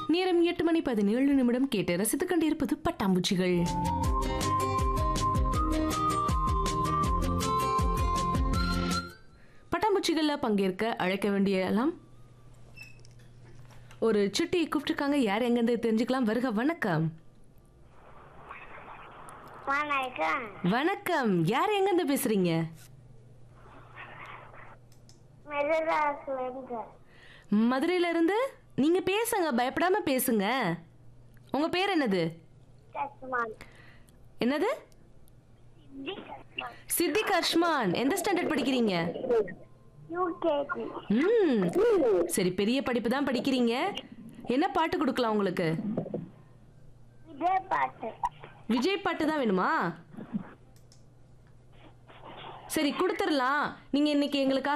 நேரம் எட்டு மணி பதினேழு நிமிடம் கேட்டு ரசித்துக் கொண்டிருப்பது பட்டாம்பூச்சிகள் பட்டாம்பூச்சிகள்ல பங்கேற்க அழைக்க வேண்டிய எல்லாம் ஒரு சிட்டி கூப்பிட்டுருக்காங்க யார் எங்கேருந்து தெரிஞ்சுக்கலாம் வருக வணக்கம் வணக்கம் வணக்கம் யார் எங்கேருந்து பேசுறீங்க மெதுராசுலேருந்து மதுரையில இருந்து நீங்க பேசுங்க பயப்படாம பேசுங்க உங்க பேர் என்னது கஸ்மான் என்னது சித்திக் அர்ஷ்மான் எந்த ஸ்டாண்டர்ட் படிக்கிறீங்க யூகேஜி ம் சரி பெரிய படிப்பு தான் படிக்கிறீங்க என்ன பாட்டு கொடுக்கலாம் உங்களுக்கு இதே பாட்டு விஜய் பாட்டு தான் வேணுமா சரி கொடுத்துடலாம் நீங்க இன்னைக்கு எங்களுக்காக